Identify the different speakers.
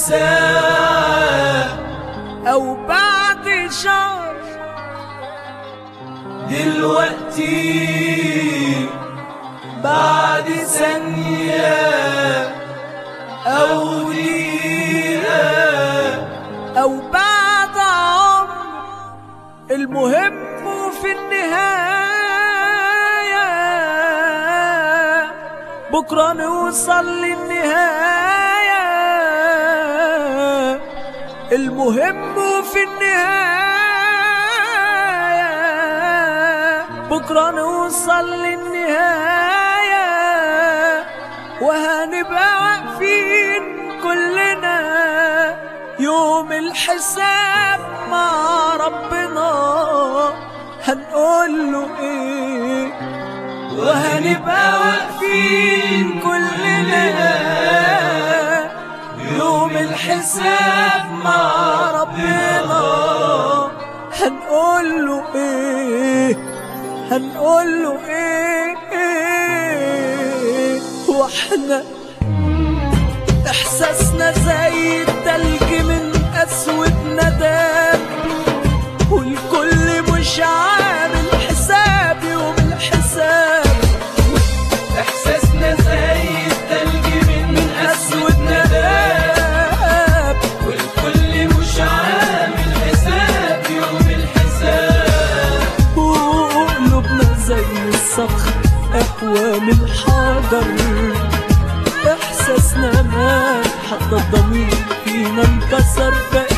Speaker 1: ساعة
Speaker 2: أو بعد شهر
Speaker 1: دلوقتي بعد ثانية أو دقيقة
Speaker 2: أو بعد عمر المهم في النهاية بكرة نوصل للنهاية المهم في النهاية بكرة نوصل للنهاية وهنبقى واقفين كلنا يوم الحساب مع ربنا هنقول له ايه
Speaker 1: وهنبقى واقفين كلنا يوم الحساب مع ربنا
Speaker 2: هنقول له ايه هنقول له ايه, إيه واحنا احساسنا زي التلج من اسود نداب والكل مش عامل حساب يوم الحساب
Speaker 1: احساسنا زي التلج من اسود نداب والكل مش عامل حساب يوم الحساب
Speaker 2: وقلوبنا زي الصخر اقوى من الحجر احساسنا مات حتى الضمير فينا انكسر بقى